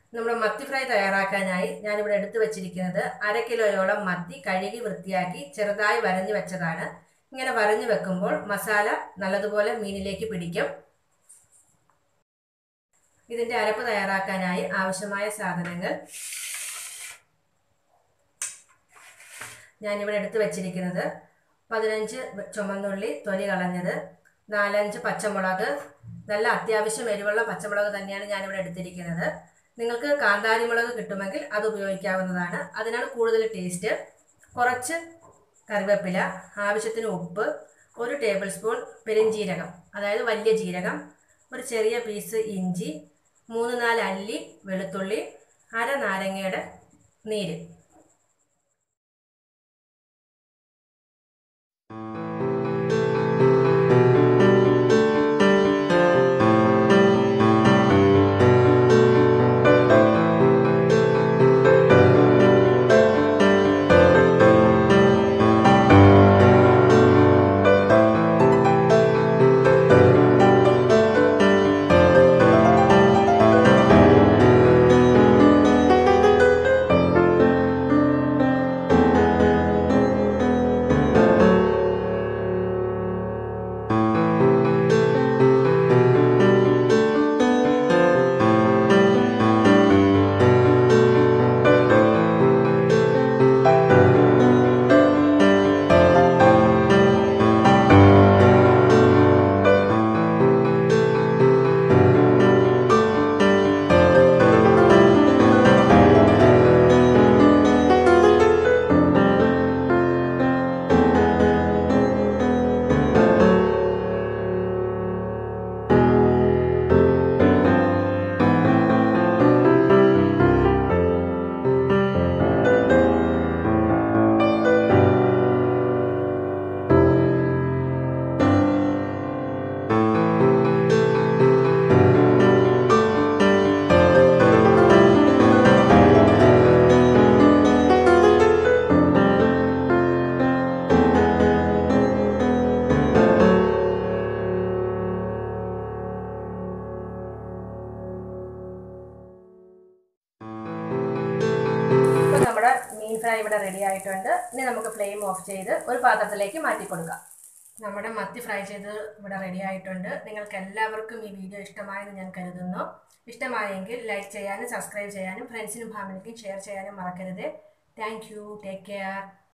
നമ്മുടെ മത്തി ഫ്രൈ തയ്യാറാക്കാനായി ഞാനിവിടെ എടുത്തു വച്ചിരിക്കുന്നത് അര കിലോയോളം മത്തി കഴുകി വൃത്തിയാക്കി ചെറുതായി വരഞ്ഞു വെച്ചതാണ് ഇങ്ങനെ വരഞ്ഞു വെക്കുമ്പോൾ മസാല നല്ലതുപോലെ മീനിലേക്ക് പിടിക്കും ഇതിന്റെ അരപ്പ് തയ്യാറാക്കാനായി ആവശ്യമായ സാധനങ്ങൾ ഞാനിവിടെ എടുത്തു വച്ചിരിക്കുന്നത് പതിനഞ്ച് ചുമന്നുള്ളി തൊലി കളഞ്ഞത് നാലഞ്ച് പച്ചമുളക് നല്ല അത്യാവശ്യം എരിവുള്ള പച്ചമുളക് തന്നെയാണ് ഞാനിവിടെ എടുത്തിരിക്കുന്നത് നിങ്ങൾക്ക് കാന്താരി മുളക് കിട്ടുമെങ്കിൽ അത് ഉപയോഗിക്കാവുന്നതാണ് അതിനാണ് കൂടുതൽ ടേസ്റ്റ് കുറച്ച് കറിവേപ്പില ആവശ്യത്തിന് ഉപ്പ് ഒരു ടേബിൾ സ്പൂൺ പെരിഞ്ജീരകം അതായത് വലിയ ജീരകം ഒരു ചെറിയ പീസ് ഇഞ്ചി മൂന്ന് നാല് അല്ലി വെളുത്തുള്ളി അര നാരങ്ങയുടെ നീര് ഇപ്പോൾ നമ്മുടെ മീൻ ഫ്രൈ ഇവിടെ റെഡി ആയിട്ടുണ്ട് ഇനി നമുക്ക് ഫ്ലെയിം ഓഫ് ചെയ്ത് ഒരു പാത്രത്തിലേക്ക് മാറ്റി കൊടുക്കാം നമ്മുടെ മത്തി ഫ്രൈ ചെയ്ത് ഇവിടെ റെഡി ആയിട്ടുണ്ട് നിങ്ങൾക്ക് എല്ലാവർക്കും ഈ വീഡിയോ ഇഷ്ടമായെന്ന് ഞാൻ കരുതുന്നു ഇഷ്ടമായെങ്കിൽ ലൈക്ക് ചെയ്യാനും സബ്സ്ക്രൈബ് ചെയ്യാനും ഫ്രണ്ട്സിനും ഫാമിലിക്കും ഷെയർ ചെയ്യാനും മറക്കരുത് താങ്ക് യു ടേക്ക് കെയർ